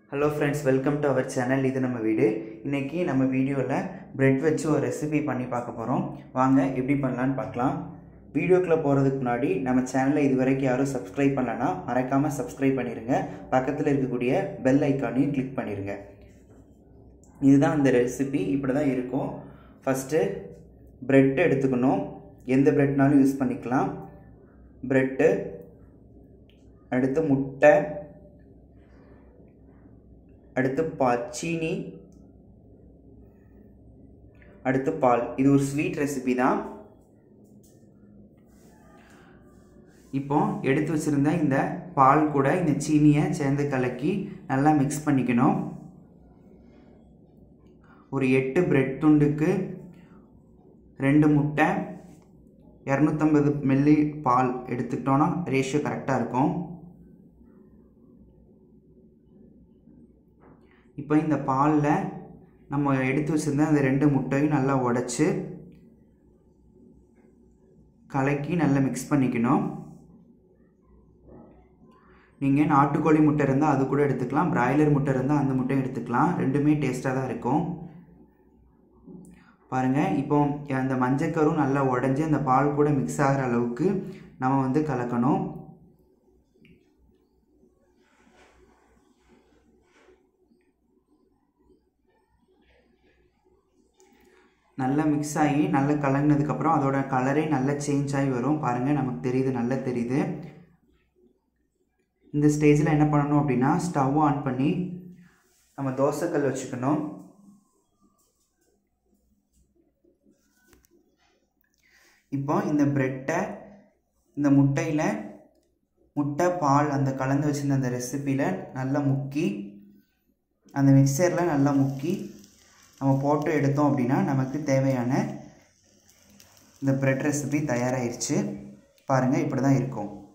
hello friends welcome to our channel இது நம்ம வீடு இன்றைக்கி நம்ம வீடியோவில் பிரெட் வச்சு ஒரு ரெசிபி பண்ணி பார்க்க போகிறோம் வாங்க எப்படி பண்ணலான்னு பார்க்கலாம் வீடியோக்குள்ளே போகிறதுக்கு முன்னாடி நம்ம சேனலை இது வரைக்கும் யாரும் சப்ஸ்கிரைப் பண்ணலன்னா மறக்காமல் சப்ஸ்கிரைப் பண்ணிடுங்க பக்கத்தில் இருக்கக்கூடிய பெல் ஐக்கானையும் கிளிக் பண்ணிடுங்க இதுதான் இந்த ரெசிபி இப்படி தான் இருக்கும் ஃபஸ்ட்டு ப்ரெட் எடுத்துக்கணும் எந்த ப்ரெட்னாலும் யூஸ் பண்ணிக்கலாம் ப்ரெட்டு அடுத்து முட்டை அடுத்து பா சீனி அடுத்து பால் இது ஒரு ஸ்வீட் ரெசிபி தான் இப்போ எடுத்து வச்சுருந்த இந்த பால் கூட இந்த சீனியை சேர்ந்து கலக்கி நல்லா மிக்ஸ் பண்ணிக்கணும் ஒரு எட்டு பிரெட் துண்டுக்கு ரெண்டு முட்டை இரநூத்தம்பது மில்லி பால் எடுத்துக்கிட்டோன்னா ரேஷியோ கரெக்டாக இருக்கும் இப்போ இந்த பாலில் நம்ம எடுத்து வச்சுருந்த அந்த ரெண்டு முட்டையும் நல்லா உடச்சி கலக்கி நல்லா மிக்ஸ் பண்ணிக்கணும் நீங்கள் நாட்டுக்கோழி முட்டை இருந்தால் அது கூட எடுத்துக்கலாம் பிராய்லர் முட்டை இருந்தால் அந்த முட்டையும் எடுத்துக்கலாம் ரெண்டுமே டேஸ்ட்டாக தான் இருக்கும் பாருங்கள் இப்போ அந்த மஞ்சக்கரும் நல்லா உடஞ்சி அந்த பால் கூட மிக்ஸ் ஆகிற அளவுக்கு நம்ம வந்து கலக்கணும் நல்லா மிக்ஸ் ஆகி நல்லா கலங்கினதுக்கப்புறம் அதோட கலரே நல்லா சேஞ்ச் ஆகி வரும் பாருங்கள் நமக்கு தெரியுது நல்லா தெரியுது இந்த ஸ்டேஜில் என்ன பண்ணணும் அப்படின்னா ஸ்டவ் ஆன் பண்ணி நம்ம தோசைக்கல் வச்சுக்கணும் இப்போ இந்த ப்ரெட்டை இந்த முட்டையில் முட்டை பால் அந்த கலந்து வச்சுருந்த அந்த ரெசிப்பியில் நல்லா முக்கி அந்த மிக்சரில் நல்லா முக்கி நம்ம போட்டு எடுத்தோம் அப்படின்னா நமக்கு தேவையான இந்த ப்ரெட் ரெசிபி தயாராகிருச்சு பாருங்கள் இப்படி தான் இருக்கும்